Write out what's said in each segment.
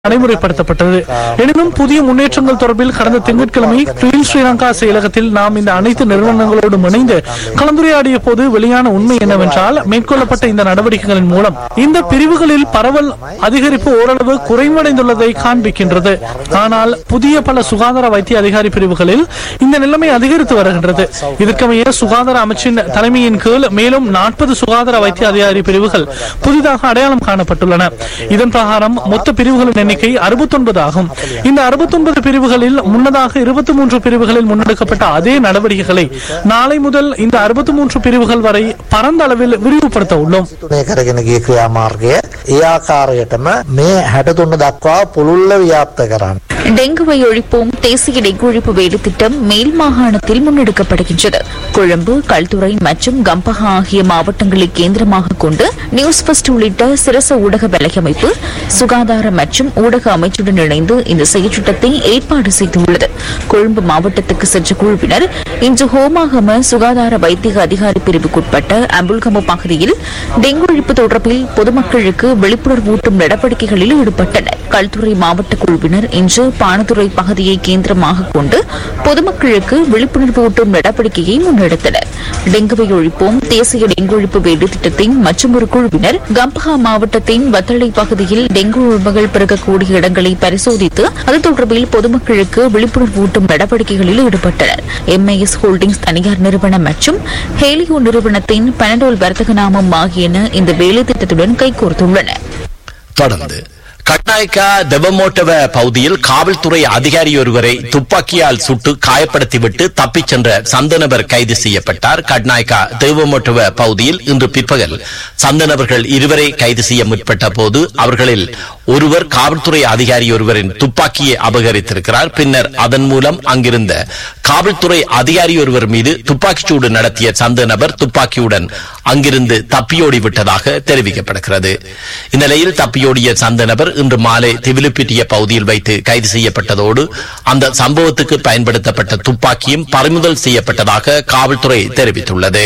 நடைமுறைப்படுத்தப்பட்டது எனினும் புதிய முன்னேற்றங்கள் தொடர்பில் கடந்த திங்கட்கிழமை கிளீன் ஸ்ரீலங்கா செயலகத்தில் நாம் இந்த அனைத்து நிறுவனங்களோடும் இணைந்து கலந்துரையாடிய போது வெளியான உண்மை என்னவென்றால் மேற்கொள்ளப்பட்ட இந்த நடவடிக்கைகளின் மூலம் இந்த பிரிவுகளில் பரவல் அதிகரிப்பு ஓரளவு குறைவடைந்துள்ளதை காண்பிக்கின்றது ஆனால் புதிய பல சுகாதார வைத்திய அதிகாரி பிரிவுகளில் இந்த நிலைமை அதிகரித்து வருகின்றது இதற்கமைய சுகாதார அமைச்சின் தலைமையின் கீழ் மேலும் நாற்பது சுகாதார வைத்திய அதிகாரி பிரிவுகள் புதிதாக அடையாளம் காணப்பட்டுள்ளன இதன் பிரகாரம் மொத்த பிரிவுகளின் எண்ணிக்கை 69 ஆகும் இந்த 69 பிரிவுகளில் முன்னதாக 23 பிரிவுகளில் முன்னெடுக்கப்பட்ட அதே நடவடிக்கைகளை நாளை முதல் இந்த 63 பிரிவுகள் வரை பரந்த அளவில் விரிவுபடுத்த உள்ளோம் තුනේ කරගෙන ගිය ක්‍රියාමාර්ගය ඒ ආකාරයටම මේ 63 දක්වා පුළුල්ල ව්‍යාප්ත කරන්න. டெங்குவை ஒழிப்போம் தேசிய டெங்கு ஒழிப்பு வேலை திட்டம் மேல் மாகாணத்தில் முன்னெடுக்கப்படுகின்றது கொழும்பு கல்துறை மற்றும் கம்பஹா ஆகிய மாவட்டங்களை கேந்திரமாக கொண்டு நியூஸ் ஃபர்ஸ்ட் உள்ளிட்ட சிரச ஊடக வலையமைப்பு சுகாதார மற்றும் ஊடக அமைச்சுடன் இணைந்து இந்த செயற்றிட்டத்தை ஏற்பாடு செய்துள்ளது கொழும்பு மாவட்டத்துக்கு சென்ற குழுவினர் இன்று ஹோமாகம சுகாதார வைத்திய அதிகாரி பிரிவுக்குட்பட்ட அம்புல்கம பகுதியில் டெங்கு ஒழிப்பு தொடர்பில் பொதுமக்களுக்கு விழிப்புணர்வூட்டும் நடவடிக்கைகளில் ஈடுபட்டனர் கல்துறை மாவட்ட குழுவினர் இன்று பானதுறை பகுதியை கேந்திரமாக கொண்டு பொதுமக்களுக்கு விழிப்புணர்வூட்டும் நடவடிக்கையை முன்னெடுத்தனர் டெங்குவை ஒழிப்போம் தேசிய டெங்கு ஒழிப்பு வேலை திட்டத்தின் மற்றொரு குழுவினர் கம்பஹா மாவட்டத்தின் வத்தளை பகுதியில் டெங்கு உண்மைகள் பிறக்கக்கூடிய இடங்களை பரிசோதித்து அது தொடர்பில் பொதுமக்களுக்கு விழிப்புணர்வூட்டும் நடவடிக்கைகளில் ஈடுபட்டனர் எம்ஐஎஸ் ஹோல்டிங்ஸ் தனியார் நிறுவனம் மற்றும் ஹேலியோ நிறுவனத்தின் பனடோல் வர்த்தக நாமம் ஆகியன இந்த வேலை திட்டத்துடன் கைகோர்த்துள்ளன தொடர்ந்து கட்நாயக்கா தெவமோட்டவ பகுதியில் காவல்துறை அதிகாரி ஒருவரை துப்பாக்கியால் சுட்டு காயப்படுத்திவிட்டு தப்பிச் சென்ற சந்தனவர் கைது செய்யப்பட்டார் கட்நாயக்கா தெவமோட்டவ பகுதியில் இன்று பிற்பகல் சந்தனவர்கள் இருவரை கைது செய்ய முற்பட்ட போது அவர்களில் ஒருவர் காவல்துறை அதிகாரி ஒருவரின் துப்பாக்கியை அபகரித்திருக்கிறார் பின்னர் அதன் மூலம் அங்கிருந்த காவல்துறை அதிகாரி ஒருவர் மீது துப்பாக்கிச்சூடு நடத்திய சந்த நபர் துப்பாக்கியுடன் அங்கிருந்து தப்பியோடி விட்டதாக தெரிவிக்கப்படுகிறது இந்நிலையில் தப்பியோடிய சந்த நபர் இன்று மாலை திவிலுப்பிட்டிய பகுதியில் வைத்து கைது செய்யப்பட்டதோடு அந்த சம்பவத்துக்கு பயன்படுத்தப்பட்ட துப்பாக்கியும் பறிமுதல் செய்யப்பட்டதாக காவல்துறை தெரிவித்துள்ளது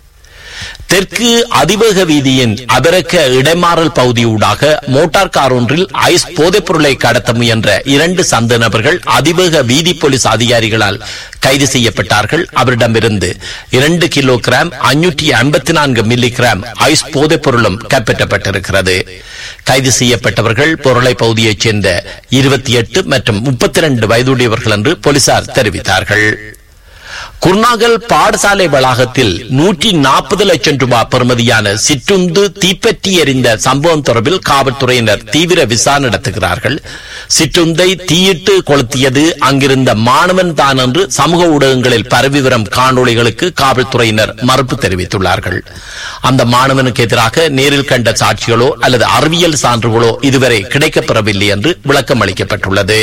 தெற்கு அதிவேக வீதியின் அபரக்க இடைமாறல் பகுதியூடாக மோட்டார் கார் ஒன்றில் ஐஸ் போதைப் பொருளை கடத்த முயன்ற இரண்டு சந்த நபர்கள் அதிவேக வீதி போலீஸ் அதிகாரிகளால் கைது செய்யப்பட்டார்கள் அவரிடமிருந்து இரண்டு கிலோ கிராம் ஐநூற்றி ஐம்பத்தி நான்கு மில்லி கிராம் ஐஸ் போதைப் பொருளும் கைப்பற்றப்பட்டிருக்கிறது கைது செய்யப்பட்டவர்கள் பொருளை பகுதியைச் சேர்ந்த இருபத்தி எட்டு மற்றும் முப்பத்தி இரண்டு வயதுடையவர்கள் என்று போலீசார் தெரிவித்தார்கள் குர்நாகல் பாடசாலை வளாகத்தில் நூற்றி நாற்பது லட்சம் ரூபாய் பெறுமதியான சிற்றுந்து தீப்பற்றி எறிந்த சம்பவம் தொடர்பில் காவல்துறையினர் தீவிர விசாரணை நடத்துகிறார்கள் சிற்றுந்தை தீயிட்டு கொளுத்தியது அங்கிருந்த மாணவன் தான் என்று சமூக ஊடகங்களில் பரவி வரும் காணொளிகளுக்கு காவல்துறையினர் மறுப்பு தெரிவித்துள்ளார்கள் அந்த மாணவனுக்கு எதிராக நேரில் கண்ட சாட்சிகளோ அல்லது அறிவியல் சான்றுகளோ இதுவரை கிடைக்கப்பெறவில்லை என்று விளக்கம் அளிக்கப்பட்டுள்ளது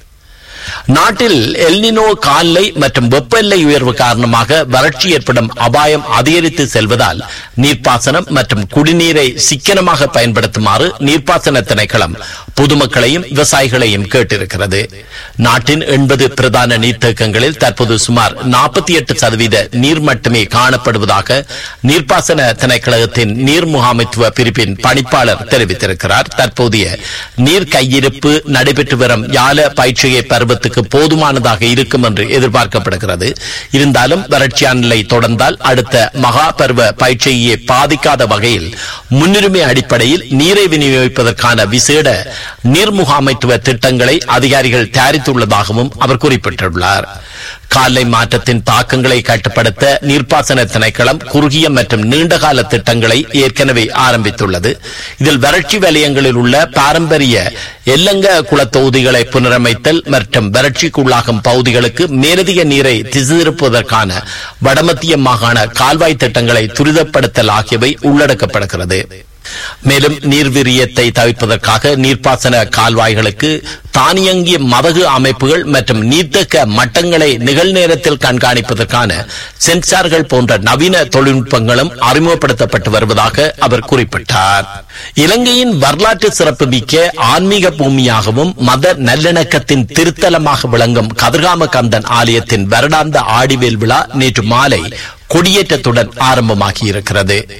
நாட்டில் எல்னினோ கால்லை மற்றும் வெப்ப எல்லை உயர்வு காரணமாக வறட்சி ஏற்படும் அபாயம் அதிகரித்து செல்வதால் நீர்ப்பாசனம் மற்றும் குடிநீரை சிக்கனமாக பயன்படுத்துமாறு நீர்ப்பாசன திணைக்களம் பொதுமக்களையும் விவசாயிகளையும் கேட்டிருக்கிறது நாட்டின் எண்பது பிரதான நீர்த்தேக்கங்களில் தற்போது சுமார் நாற்பத்தி எட்டு சதவீத நீர் மட்டுமே காணப்படுவதாக நீர்ப்பாசன திணைக்களத்தின் நீர் முகாமைத்துவ பிரிப்பின் பணிப்பாளர் தெரிவித்திருக்கிறார் தற்போதைய நீர் கையிருப்பு நடைபெற்று வரும் யால பயிற்சியை பருவத்துக்கு போதுமானதாக இருக்கும் என்று எதிர்பார்க்கப்படுகிறது இருந்தாலும் வறட்சியான நிலை தொடர்ந்தால் அடுத்த மகா பருவ பயிற்சியை பாதிக்காத வகையில் முன்னுரிமை அடிப்படையில் நீரை விநியோகிப்பதற்கான விசேட நீர் முகாமைத்துவ திட்டங்களை அதிகாரிகள் தயாரித்துள்ளதாகவும் அவர் குறிப்பிட்டுள்ளார் காலை மாற்றத்தின் தாக்கங்களை கட்டுப்படுத்த நீர்ப்பாசன திணைக்களம் குறுகிய மற்றும் நீண்டகால திட்டங்களை ஏற்கனவே ஆரம்பித்துள்ளது இதில் வறட்சி வலயங்களில் உள்ள பாரம்பரிய எல்லங்க குளத்தொகுதிகளை புனரமைத்தல் மற்றும் வறட்சிக்குள்ளாகும் பகுதிகளுக்கு மேலதிக நீரை திசை திருப்புவதற்கான வடமத்திய மாகாண கால்வாய் திட்டங்களை துரிதப்படுத்தல் ஆகியவை உள்ளடக்கப்படுகிறது மேலும் நீர்விரியத்தை தவிர்ப்பதற்காக நீர்ப்பாசன கால்வாய்களுக்கு தானியங்கிய மதகு அமைப்புகள் மற்றும் நீர்த்தக்க மட்டங்களை நிகழ்நேரத்தில் கண்காணிப்பதற்கான சென்சார்கள் போன்ற நவீன தொழில்நுட்பங்களும் அறிமுகப்படுத்தப்பட்டு வருவதாக அவர் குறிப்பிட்டார் இலங்கையின் வரலாற்று சிறப்பு மிக்க ஆன்மீக பூமியாகவும் மத நல்லிணக்கத்தின் திருத்தலமாக விளங்கும் கதிர்காம கந்தன் ஆலயத்தின் வருடாந்த ஆடிவேல் விழா நேற்று மாலை கொடியேற்றத்துடன் ஆரம்பமாகி இருக்கிறது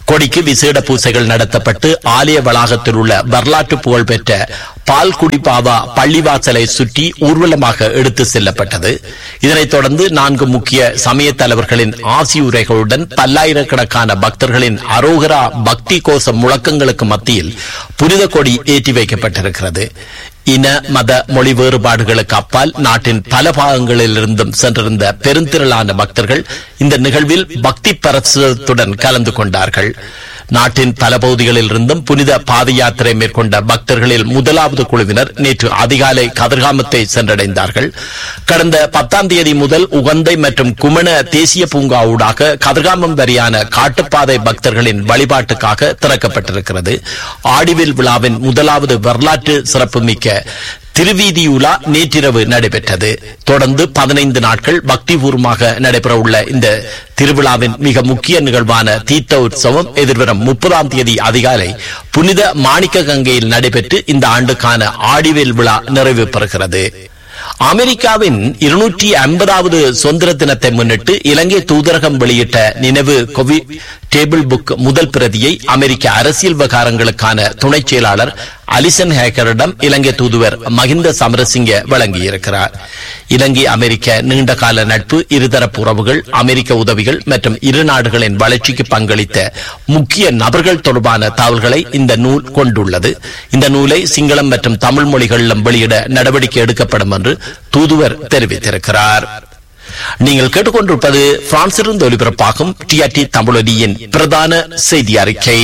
கொடிக்கு விசேட பூசைகள் நடத்தப்பட்டு ஆலய வளாகத்தில் உள்ள வரலாற்று புகழ்பெற்ற பால்குடி பாவா பள்ளிவாசலை சுற்றி ஊர்வலமாக எடுத்து செல்லப்பட்டது இதனைத் தொடர்ந்து நான்கு முக்கிய சமய தலைவர்களின் ஆசியுரைகளுடன் பல்லாயிரக்கணக்கான பக்தர்களின் அரோகரா பக்தி கோஷ முழக்கங்களுக்கு மத்தியில் புனித கொடி ஏற்றி வைக்கப்பட்டிருக்கிறது இன மத மொழி வேறுபாடுகளுக்கு அப்பால் நாட்டின் பல பாகங்களிலிருந்தும் சென்றிருந்த பெருந்திரளான பக்தர்கள் இந்த நிகழ்வில் பக்தி பரசுடன் கலந்து கொண்டார்கள் நாட்டின் பல பகுதிகளில் இருந்தும் புனித பாத யாத்திரை மேற்கொண்ட பக்தர்களில் முதலாவது குழுவினர் நேற்று அதிகாலை கதிர்காமத்தை சென்றடைந்தார்கள் கடந்த பத்தாம் தேதி முதல் உகந்தை மற்றும் குமண தேசிய பூங்கா ஊடாக கதிர்காமம் வரையான காட்டுப்பாதை பக்தர்களின் வழிபாட்டுக்காக திறக்கப்பட்டிருக்கிறது ஆடிவில் விழாவின் முதலாவது வரலாற்று சிறப்புமிக்க திருவீதியுலா நேற்றிரவு நடைபெற்றது தொடர்ந்து பதினைந்து நாட்கள் பக்திபூர்வமாக நடைபெறவுள்ள இந்த திருவிழாவின் மிக முக்கிய நிகழ்வான தீர்த்த உற்சவம் எதிர்வரும் முப்பதாம் தேதி அதிகாலை புனித மாணிக்க கங்கையில் நடைபெற்று இந்த ஆண்டுக்கான ஆடிவேல் விழா நிறைவு பெறுகிறது அமெரிக்காவின் இருநூற்றி ஐம்பதாவது சுதந்திர தினத்தை முன்னிட்டு இலங்கை தூதரகம் வெளியிட்ட நினைவு கொவி டேபிள் புக் முதல் பிரதியை அமெரிக்க அரசியல் விவகாரங்களுக்கான துணை செயலாளர் அலிசன் ஹேக்கரிடம் இலங்கை தூதுவர் மகிந்த சமரசிங்க வழங்கியிருக்கிறார் இலங்கை அமெரிக்க நீண்டகால நட்பு இருதரப்பு உறவுகள் அமெரிக்க உதவிகள் மற்றும் இரு நாடுகளின் வளர்ச்சிக்கு பங்களித்த முக்கிய நபர்கள் தொடர்பான தகவல்களை இந்த நூல் கொண்டுள்ளது இந்த நூலை சிங்களம் மற்றும் தமிழ் மொழிகளிலும் வெளியிட நடவடிக்கை எடுக்கப்படும் என்று தூதுவர் தெரிவித்திருக்கிறார் நீங்கள் கேட்டுக்கொண்டிருப்பது பிரான்சிலிருந்து ஒலிபரப்பாகும் டிஆர்டி தமிழொலியின் பிரதான செய்தி அறிக்கை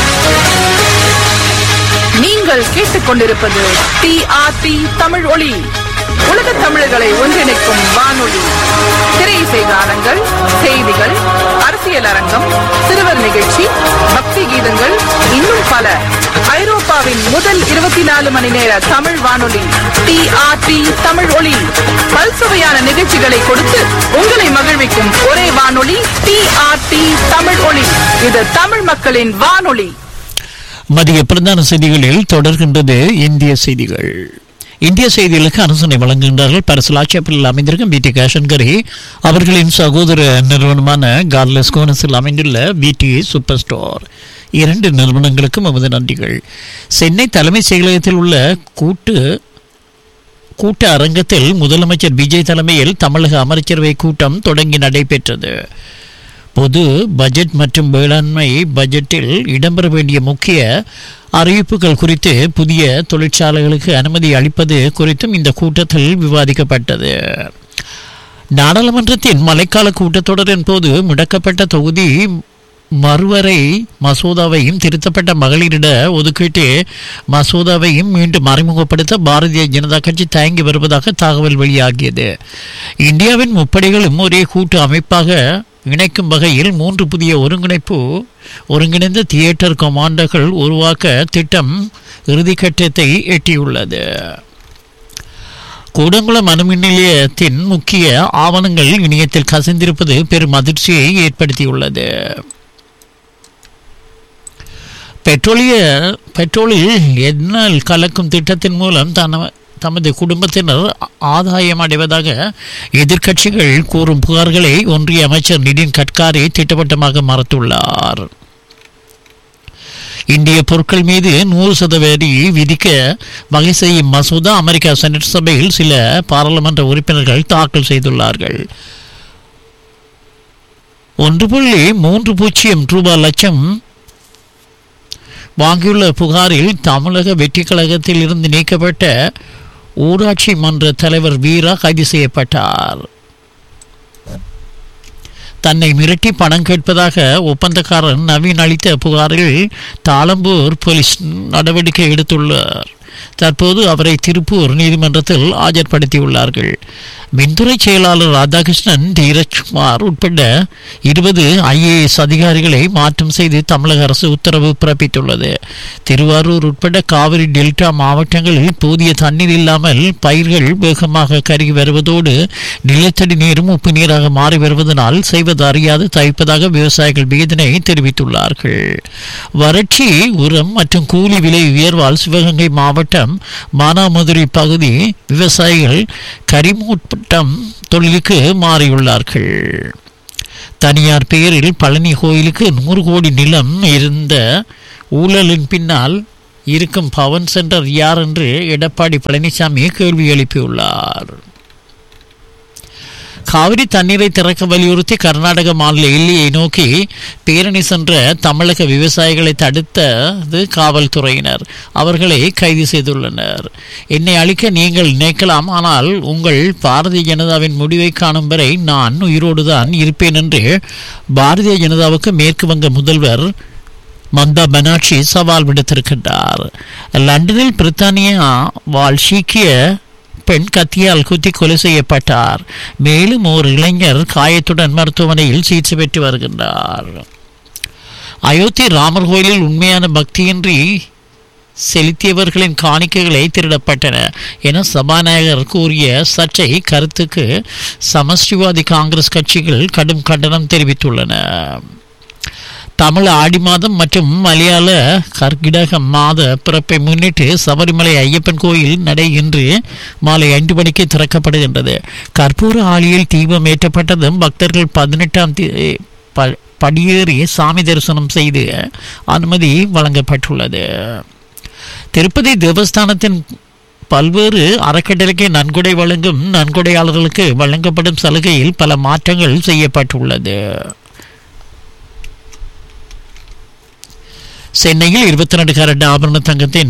நீங்கள் கேட்டுக்கொண்டிருப்பது டிஆர்டி தமிழ் ஒளி உலக தமிழர்களை ஒன்றிணைக்கும் வானொலி திரையிசை கானங்கள் செய்திகள் அரசியல் அரங்கம் சிறுவர் நிகழ்ச்சி பக்தி கீதங்கள் இன்னும் பல ஐரோப்பாவின் முதல் இருபத்தி நாலு மணி நேர தமிழ் வானொலி டிஆர்டி தமிழ் ஒளி பல்சுவையான நிகழ்ச்சிகளை கொடுத்து உங்களை மகிழ்விக்கும் ஒரே வானொலி டிஆர்டி தமிழ் ஒளி இது தமிழ் மக்களின் வானொலி மதிய பிரதான செய்திகளில் தொடர்கின்றது இந்திய செய்திகள் இந்திய செய்திகளுக்கு அரசனை வழங்குகின்றார்கள் பரசலாட்சியப்பில் அமைந்திருக்கும் பிடி கேஷன்கரி அவர்களின் சகோதர நிறுவனமான கார்லஸ் கோனஸில் அமைந்துள்ள பிடி சூப்பர் ஸ்டோர் இரண்டு நிறுவனங்களுக்கும் நமது நன்றிகள் சென்னை தலைமை செயலகத்தில் உள்ள கூட்டு கூட்ட அரங்கத்தில் முதலமைச்சர் விஜய் தலைமையில் தமிழக அமைச்சரவை கூட்டம் தொடங்கி நடைபெற்றது பொது பட்ஜெட் மற்றும் வேளாண்மை பட்ஜெட்டில் இடம்பெற வேண்டிய முக்கிய அறிவிப்புகள் குறித்து புதிய தொழிற்சாலைகளுக்கு அனுமதி அளிப்பது குறித்தும் இந்த கூட்டத்தில் விவாதிக்கப்பட்டது நாடாளுமன்றத்தின் மழைக்கால கூட்டத்தொடரின் போது முடக்கப்பட்ட தொகுதி மறுவரை மசோதாவையும் திருத்தப்பட்ட மகளிரிட ஒதுக்கீட்டு மசோதாவையும் மீண்டும் அறிமுகப்படுத்த பாரதிய ஜனதா கட்சி தயங்கி வருவதாக தகவல் வெளியாகியது இந்தியாவின் முப்படைகளும் ஒரே கூட்டு அமைப்பாக இணைக்கும் வகையில் மூன்று புதிய ஒருங்கிணைப்பு ஒருங்கிணைந்த தியேட்டர் கமாண்டர்கள் உருவாக்க திட்டம் இறுதிக்கட்டத்தை எட்டியுள்ளது கூடங்குளம் அணுமின் நிலையத்தின் முக்கிய ஆவணங்கள் இணையத்தில் கசிந்திருப்பது பெரும் அதிர்ச்சியை ஏற்படுத்தியுள்ளது பெட்ரோலிய பெட்ரோலில் எண்ணெய் கலக்கும் திட்டத்தின் மூலம் தன தமது குடும்பத்தினர் ஆதாயம் அடைவதாக எதிர்க்கட்சிகள் கூறும் புகார்களை ஒன்றிய அமைச்சர் நிதின் கட்காரி திட்டவட்டமாக மறுத்துள்ளார் இந்திய பொருட்கள் மீது நூறு சத வரி விதிக்க வகை செய்யும் மசோதா அமெரிக்கா செனட் சபையில் சில பாராளுமன்ற உறுப்பினர்கள் தாக்கல் செய்துள்ளார்கள் ஒன்று புள்ளி மூன்று பூஜ்ஜியம் ரூபாய் லட்சம் வாங்கியுள்ள புகாரில் தமிழக வெற்றி கழகத்தில் இருந்து நீக்கப்பட்ட ஊராட்சி மன்ற தலைவர் வீரா கைது செய்யப்பட்டார் தன்னை மிரட்டி பணம் கேட்பதாக ஒப்பந்தக்காரன் நவீன் அளித்த புகாரில் தாளம்பூர் போலீஸ் நடவடிக்கை எடுத்துள்ளார் தற்போது அவரை திருப்பூர் நீதிமன்றத்தில் ஆஜர்படுத்தியுள்ளார்கள் மின்துறை செயலாளர் ராதாகிருஷ்ணன் தீரஜ்குமார் உட்பட இருபது ஐஏஎஸ் அதிகாரிகளை மாற்றம் செய்து தமிழக அரசு உத்தரவு பிறப்பித்துள்ளது திருவாரூர் உட்பட காவிரி டெல்டா மாவட்டங்களில் போதிய தண்ணீர் இல்லாமல் பயிர்கள் வேகமாக கருகி வருவதோடு நிலத்தடி நீரும் உப்பு நீராக மாறி வருவதனால் செய்வது அறியாது தவிப்பதாக விவசாயிகள் வேதனை தெரிவித்துள்ளார்கள் வறட்சி உரம் மற்றும் கூலி விலை உயர்வால் சிவகங்கை மாவட்டம் மானாமதுரை பகுதி விவசாயிகள் கரிமூட்டம் தொழிலுக்கு மாறியுள்ளார்கள் தனியார் பெயரில் பழனி கோயிலுக்கு நூறு கோடி நிலம் இருந்த ஊழலின் பின்னால் இருக்கும் பவன் சென்டர் யார் என்று எடப்பாடி பழனிசாமி கேள்வி எழுப்பியுள்ளார் காவிரி தண்ணீரை திறக்க வலியுறுத்தி கர்நாடக மாநில எல்லையை நோக்கி பேரணி சென்ற தமிழக விவசாயிகளை தடுத்தது காவல்துறையினர் அவர்களை கைது செய்துள்ளனர் என்னை அழிக்க நீங்கள் நினைக்கலாம் ஆனால் உங்கள் பாரதிய ஜனதாவின் முடிவை காணும் வரை நான் உயிரோடுதான் இருப்பேன் என்று பாரதிய ஜனதாவுக்கு மேற்கு வங்க முதல்வர் மம்தா பனார்ஜி சவால் விடுத்திருக்கின்றார் லண்டனில் பிரித்தானியா வாழ் சீக்கிய பெண் கத்தியால் குத்தி கொலை செய்யப்பட்டார் மேலும் ஒரு இளைஞர் காயத்துடன் மருத்துவமனையில் சிகிச்சை பெற்று வருகின்றார் அயோத்தி ராமர் கோயிலில் உண்மையான பக்தியின்றி செலுத்தியவர்களின் காணிக்கைகளை திருடப்பட்டன என சபாநாயகர் கூறிய சர்ச்சை கருத்துக்கு சமஷ்டிவாதி காங்கிரஸ் கட்சிகள் கடும் கண்டனம் தெரிவித்துள்ளன தமிழ் ஆடி மாதம் மற்றும் மலையாள கர்க்கிடக மாத பிறப்பை முன்னிட்டு சபரிமலை ஐயப்பன் கோயில் நடை இன்று மாலை ஐந்து மணிக்கு திறக்கப்படுகின்றது கற்பூர ஆலியில் தீபம் ஏற்றப்பட்டதும் பக்தர்கள் பதினெட்டாம் தேதி ப- படியேறி சாமி தரிசனம் செய்து அனுமதி வழங்கப்பட்டுள்ளது திருப்பதி தேவஸ்தானத்தின் பல்வேறு அறக்கட்டளைக்கு நன்கொடை வழங்கும் நன்கொடையாளர்களுக்கு வழங்கப்படும் சலுகையில் பல மாற்றங்கள் செய்யப்பட்டுள்ளது சென்னையில் இருபத்தி ரெண்டு கேரட் ஆபரண தங்கத்தின்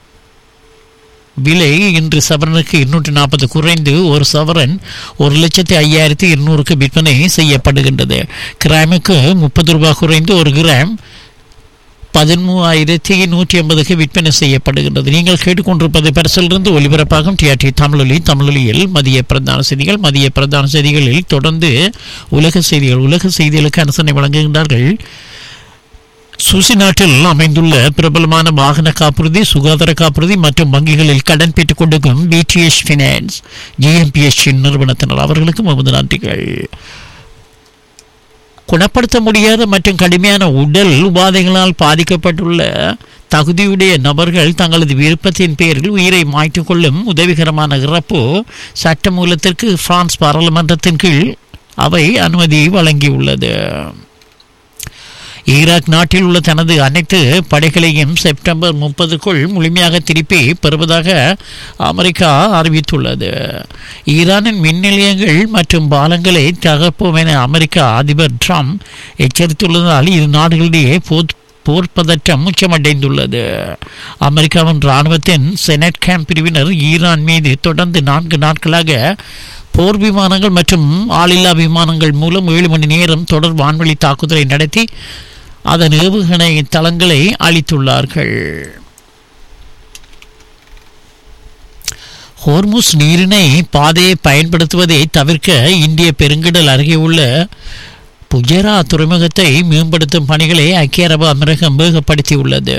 விலை இன்று சவரனுக்கு இருநூற்றி நாற்பது குறைந்து ஒரு சவரன் ஒரு லட்சத்தி ஐயாயிரத்தி இருநூறுக்கு விற்பனை செய்யப்படுகின்றது கிராமுக்கு முப்பது ரூபாய் குறைந்து ஒரு கிராம் பதிமூவாயிரத்தி நூற்றி ஐம்பதுக்கு விற்பனை செய்யப்படுகின்றது நீங்கள் கேட்டுக்கொண்டிருப்பது பரிசிலிருந்து ஒலிபரப்பாகும் டிஆர்டி தமிழொலி தமிழொலியில் மதிய பிரதான செய்திகள் மதிய பிரதான செய்திகளில் தொடர்ந்து உலக செய்திகள் உலக செய்திகளுக்கு அனுசரணை வழங்குகின்றார்கள் சுசி நாட்டில் அமைந்துள்ள பிரபலமான வாகன காப்புறுதி சுகாதார காப்புறுதி மற்றும் வங்கிகளில் கடன் பெற்றுக் கொண்டிருக்கும் பிடிஎஸ் ஃபினான்ஸ் ஜிஎம்பிஎஸ் நிறுவனத்தினர் அவர்களுக்கும் நமது நன்றிகள் குணப்படுத்த முடியாத மற்றும் கடுமையான உடல் உபாதைகளால் பாதிக்கப்பட்டுள்ள தகுதியுடைய நபர்கள் தங்களது விருப்பத்தின் பேரில் உயிரை மாய்த்துக் கொள்ளும் உதவிகரமான இறப்பு சட்டமூலத்திற்கு பிரான்ஸ் பாராளுமன்றத்தின் கீழ் அவை அனுமதி வழங்கியுள்ளது ஈராக் நாட்டில் உள்ள தனது அனைத்து படைகளையும் செப்டம்பர் முப்பதுக்குள் முழுமையாக திருப்பி பெறுவதாக அமெரிக்கா அறிவித்துள்ளது ஈரானின் மின் நிலையங்கள் மற்றும் பாலங்களை தகர்ப்போம் என அமெரிக்க அதிபர் ட்ரம்ப் எச்சரித்துள்ளதால் இரு நாடுகளிடையே போர் போர் பதற்றம் உச்சமடைந்துள்ளது அமெரிக்காவின் இராணுவத்தின் செனட் கேம்ப் பிரிவினர் ஈரான் மீது தொடர்ந்து நான்கு நாட்களாக போர் விமானங்கள் மற்றும் ஆளில்லா விமானங்கள் மூலம் ஏழு மணி நேரம் தொடர் வான்வழி தாக்குதலை நடத்தி அதன் ஏவுகணை தளங்களை அளித்துள்ளார்கள் ஹோர்முஸ் நீரிணை பாதையை பயன்படுத்துவதை தவிர்க்க இந்திய பெருங்கடல் அருகே உள்ள புஜரா துறைமுகத்தை மேம்படுத்தும் பணிகளை ஐக்கிய அரபு அமீரகம் வேகப்படுத்தியுள்ளது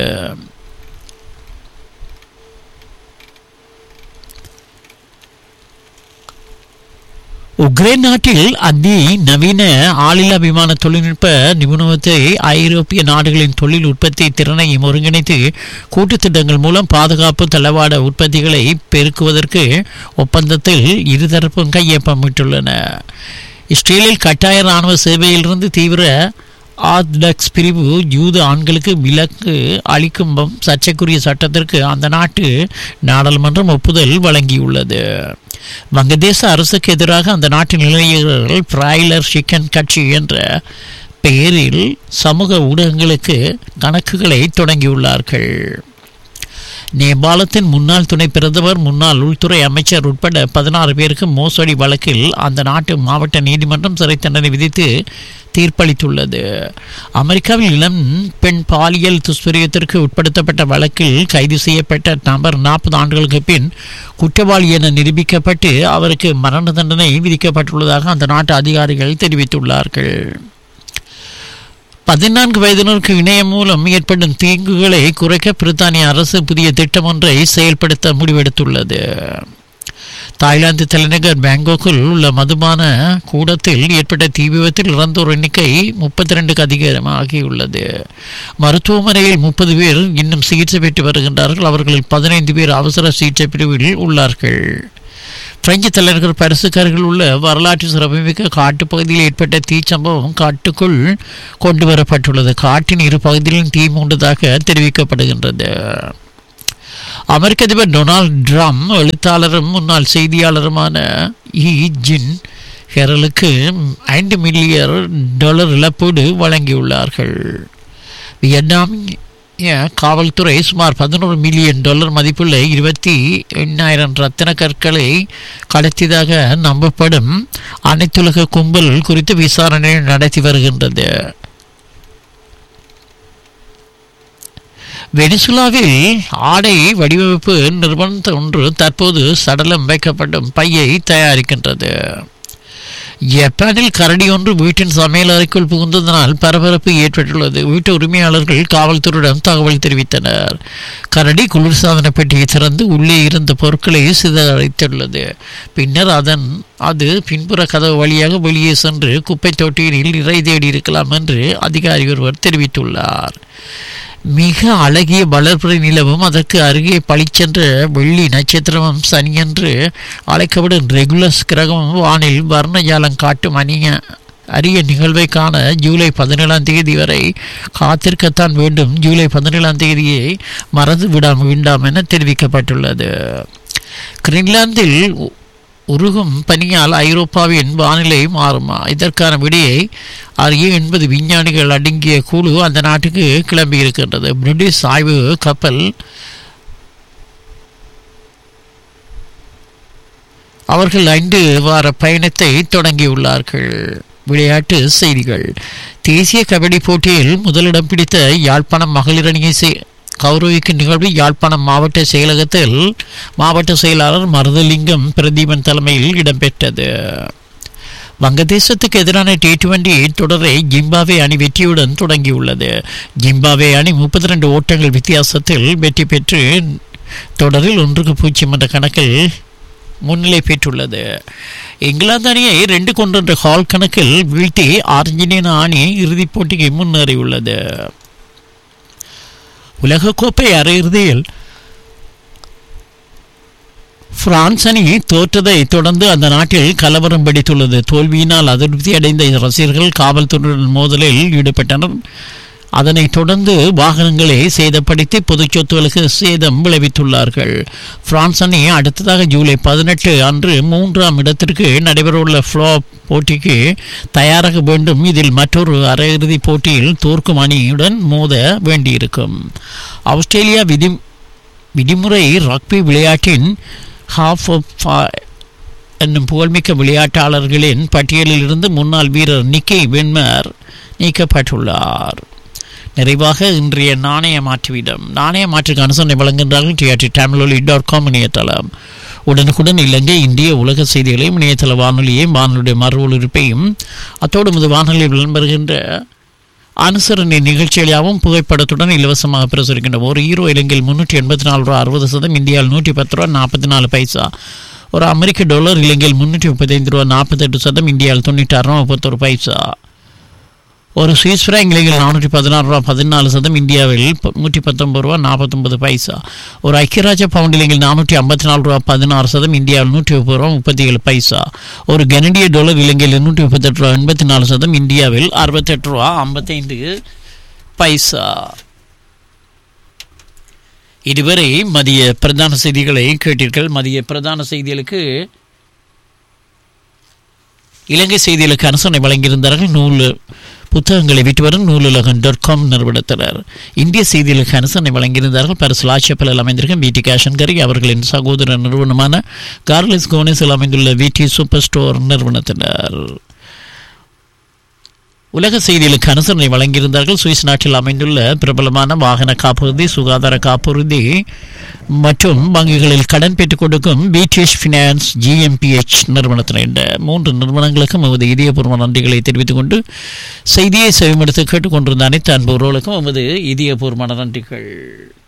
உக்ரைன் நாட்டில் அதி நவீன ஆளில்லா விமான தொழில்நுட்ப நிபுணத்தை ஐரோப்பிய நாடுகளின் தொழில் உற்பத்தி திறனையும் ஒருங்கிணைத்து கூட்டுத் திட்டங்கள் மூலம் பாதுகாப்பு தளவாட உற்பத்திகளை பெருக்குவதற்கு ஒப்பந்தத்தில் இருதரப்பும் கையொப்பமிட்டுள்ளன இஸ்ரேலில் கட்டாய இராணுவ சேவையிலிருந்து தீவிர ஆர்த்தடாக்ஸ் பிரிவு யூத ஆண்களுக்கு விலக்கு அளிக்கும் சர்ச்சைக்குரிய சட்டத்திற்கு அந்த நாட்டு நாடாளுமன்றம் ஒப்புதல் வழங்கியுள்ளது வங்கதேச அரசுக்கு எதிராக அந்த நாட்டின் இளைஞர்கள் பிராய்லர் சிக்கன் கட்சி என்ற பெயரில் சமூக ஊடகங்களுக்கு கணக்குகளை தொடங்கியுள்ளார்கள் நேபாளத்தின் முன்னாள் துணை பிரதமர் முன்னாள் உள்துறை அமைச்சர் உட்பட பதினாறு பேருக்கு மோசடி வழக்கில் அந்த நாட்டு மாவட்ட நீதிமன்றம் சிறை தண்டனை விதித்து தீர்ப்பளித்துள்ளது அமெரிக்காவில் இளம் பெண் பாலியல் துஷ்பிரயத்திற்கு உட்படுத்தப்பட்ட வழக்கில் கைது செய்யப்பட்ட நபர் நாற்பது ஆண்டுகளுக்கு பின் குற்றவாளி என நிரூபிக்கப்பட்டு அவருக்கு மரண தண்டனை விதிக்கப்பட்டுள்ளதாக அந்த நாட்டு அதிகாரிகள் தெரிவித்துள்ளார்கள் பதினான்கு வயதினருக்கு இணையம் மூலம் ஏற்படும் தீங்குகளை குறைக்க பிரித்தானிய அரசு புதிய திட்டம் ஒன்றை செயல்படுத்த முடிவெடுத்துள்ளது தாய்லாந்து தலைநகர் பேங்காக்கில் உள்ள மதுபான கூடத்தில் ஏற்பட்ட தீ விபத்தில் இறந்தோர் எண்ணிக்கை முப்பத்தி ரெண்டுக்கு அதிகமாகியுள்ளது மருத்துவமனையில் முப்பது பேர் இன்னும் சிகிச்சை பெற்று வருகின்றார்கள் அவர்களில் பதினைந்து பேர் அவசர சிகிச்சை பிரிவில் உள்ளார்கள் பிரெஞ்சு தலைநகர் பரிசுக்கு அருகில் உள்ள வரலாற்று சிறப்புமிக்க காட்டுப் பகுதியில் ஏற்பட்ட தீச்சம்பவம் காட்டுக்குள் கொண்டு வரப்பட்டுள்ளது காட்டின் இரு பகுதிகளிலும் தீ மூண்டதாக தெரிவிக்கப்படுகின்றது அமெரிக்க அதிபர் டொனால்ட் ட்ரம்ப் எழுத்தாளரும் முன்னாள் செய்தியாளருமான இ ஜின் ஹெரலுக்கு ஐந்து மில்லியன் டாலர் இழப்பீடு வழங்கியுள்ளார்கள் வியட்நாம் காவல்துறை சுமார் பதினோரு மில்லியன் டாலர் மதிப்புள்ள இருபத்தி எண்ணாயிரம் ரத்தின கற்களை கடத்தியதாக நம்பப்படும் அனைத்துலக கும்பல் குறித்து விசாரணை நடத்தி வருகின்றது வெனிசுலாவில் ஆடை வடிவமைப்பு நிறுவனம் ஒன்று தற்போது சடலம் வைக்கப்படும் பையை தயாரிக்கின்றது ஜப்பானில் கரடி ஒன்று வீட்டின் சமையல் அறைக்குள் புகுந்ததனால் பரபரப்பு ஏற்பட்டுள்ளது வீட்டு உரிமையாளர்கள் காவல்துறையிடம் தகவல் தெரிவித்தனர் கரடி குளிர்சாதன பெட்டியை திறந்து உள்ளே இருந்த பொருட்களை சிதறடித்துள்ளது பின்னர் அதன் அது பின்புற கதவு வழியாக வெளியே சென்று குப்பை தொட்டியில் இறை தேடி இருக்கலாம் என்று அதிகாரி ஒருவர் தெரிவித்துள்ளார் மிக அழகிய வளர்ப்புறை நிலவும் அதற்கு அருகே பளிச்சென்ற வெள்ளி நட்சத்திரமும் சனியென்று அழைக்கப்படும் ரெகுலஸ் கிரகமும் வானில் வர்ணஜாலம் காட்டும் அணிய அரிய நிகழ்வை காண ஜூலை பதினேழாம் தேதி வரை காத்திருக்கத்தான் வேண்டும் ஜூலை பதினேழாம் தேதியை மறந்து விட வேண்டாம் என தெரிவிக்கப்பட்டுள்ளது கிரீன்லாந்தில் உ- உருகும் பனியால் ஐரோப்பாவின் வானிலை மாறுமா இதற்கான விடையை அறிய என்பது விஞ்ஞானிகள் அடங்கிய குழு அந்த நாட்டுக்கு கிளம்பி இருக்கின்றது பிரிட்டிஷ் ஆய்வு கப்பல் அவர்கள் ஐந்து வார பயணத்தை தொடங்கியுள்ளார்கள் விளையாட்டு செய்திகள் தேசிய கபடி போட்டியில் முதலிடம் பிடித்த யாழ்ப்பாணம் மகளிர் அணியை செ- கௌரவிக்கும் நிகழ்வு யாழ்ப்பாணம் மாவட்ட செயலகத்தில் மாவட்ட செயலாளர் மருதலிங்கம் பிரதீபன் தலைமையில் இடம்பெற்றது வங்கதேசத்துக்கு எதிரான டி டுவெண்டி தொடரை ஜிம்பாவே அணி வெற்றியுடன் தொடங்கியுள்ளது ஜிம்பாவே அணி முப்பத்தி ரெண்டு ஓட்டங்கள் வித்தியாசத்தில் வெற்றி பெற்று தொடரில் ஒன்றுக்கு பூஜ்ஜியம் என்ற கணக்கில் முன்னிலை பெற்றுள்ளது இங்கிலாந்து அணியை ரெண்டு கொண்டென்ற ஹால் கணக்கில் வீழ்த்தி அர்ஜென்டினா அணி இறுதிப் போட்டிக்கு முன்னேறியுள்ளது உலகக்கோப்பை அரையிறுதியில் பிரான்ஸ் அணி தோற்றதை தொடர்ந்து அந்த நாட்டில் கலவரம் வெடித்துள்ளது தோல்வியினால் அதிருப்தி அடைந்த ரசிகர்கள் காவல்துறையுடன் மோதலில் ஈடுபட்டனர் அதனைத் தொடர்ந்து வாகனங்களை சேதப்படுத்தி பொதுச் சொத்துகளுக்கு சேதம் விளைவித்துள்ளார்கள் பிரான்ஸ் அணி அடுத்ததாக ஜூலை பதினெட்டு அன்று மூன்றாம் இடத்திற்கு நடைபெறவுள்ள ஃப்ளோ போட்டிக்கு தயாராக வேண்டும் இதில் மற்றொரு அரையிறுதிப் போட்டியில் தோற்கும் அணியுடன் மோத வேண்டியிருக்கும் ஆஸ்திரேலியா விதி விதிமுறை ரக்பி விளையாட்டின் ஹாஃப் ஆஃப் என்னும் புகழ்மிக்க விளையாட்டாளர்களின் பட்டியலில் இருந்து முன்னாள் வீரர் நிக்கி வென்மர் நீக்கப்பட்டுள்ளார் நிறைவாக இன்றைய நாணய மாற்றுவிடம் நாணய மாற்றுக்கு அனுசரணை வழங்குகின்றார்கள் டிஆர்டி தமிழொலி டாட் காம் இணையதளம் உடனுக்குடன் இலங்கை இந்திய உலக செய்திகளையும் இணையதள வானொலியையும் வானொலியுடைய மறு ஒலிபரப்பையும் அத்தோடு இது வானொலியில் விளம்பருகின்ற அனுசரணை நிகழ்ச்சிகளாகவும் புகைப்படத்துடன் இலவசமாக பிரசுரிக்கின்ற ஒரு ஹீரோ இலங்கையில் முன்னூற்றி எண்பத்தி நாலு ரூபா அறுபது சதம் இந்தியாவில் நூற்றி பத்து ரூபா நாற்பத்தி நாலு பைசா ஒரு அமெரிக்க டாலர் இலங்கையில் முன்னூற்றி முப்பத்தைந்து ரூபா நாற்பத்தெட்டு சதம் இந்தியாவில் தொண்ணூற்றி ஆறு ரூபா முப்பத்தொரு பைசா ஒரு சுவிஸ் ஃப்ராங்க் இலங்கையில் நானூற்றி பதினாறு ரூபா பதினாலு சதம் இந்தியாவில் ப- நூற்றி பத்தொன்பது ரூபா நாற்பத்தொன்பது பைசா ஒரு ஐக்கியராஜ பவுண்ட் இலங்கையில் நானூற்றி ஐம்பத்தி நாலு ரூபா பதினாறு சதம் இந்தியாவில் நூற்றி முப்பது ரூபா முப்பத்தி ஏழு பைசா ஒரு கனடிய டாலர் இலங்கையில் நூற்றி முப்பத்தெட்டு ரூபா எண்பத்தி நாலு சதம் இந்தியாவில் அறுபத்தெட்டு ரூபா ஐம்பத்தைந்து பைசா இதுவரை மதிய பிரதான செய்திகளை கேட்டீர்கள் மதிய பிரதான செய்திகளுக்கு இலங்கை செய்திகளுக்கு அனுசரணை வழங்கியிருந்தார்கள் நூல் புத்தகங்களை விட்டு வரும் நூலுலகம் டாட் காம் நிறுவனத்தினர் இந்திய செய்திகளுக்கு அனுசரணை வழங்கியிருந்தார்கள் பரிசு லாட்சப்பலில் அமைந்திருக்கும் விடி கேஷன்கரி அவர்களின் சகோதர நிறுவனமான கார்லிஸ் கோனிஸில் அமைந்துள்ள விடி சூப்பர் ஸ்டோர் நிறுவனத்தினர் உலக செய்திகளுக்கு அனுசரணை வழங்கியிருந்தார்கள் சுவிஸ் நாட்டில் அமைந்துள்ள பிரபலமான வாகன காப்புறுதி சுகாதார காப்புறுதி மற்றும் வங்கிகளில் கடன் பெற்றுக் கொடுக்கும் பிடிஎஸ் ஃபினான்ஸ் ஜிஎம்பிஎச் நிறுவனத்தினர் என்ற மூன்று நிறுவனங்களுக்கும் எமது இதயபூர்வ நன்றிகளை தெரிவித்துக் கொண்டு செய்தியை செவிமடுத்து கேட்டுக்கொண்டிருந்த அனைத்து அன்புறவுகளுக்கும் எமது இதயபூர்வமான நன்றிகள்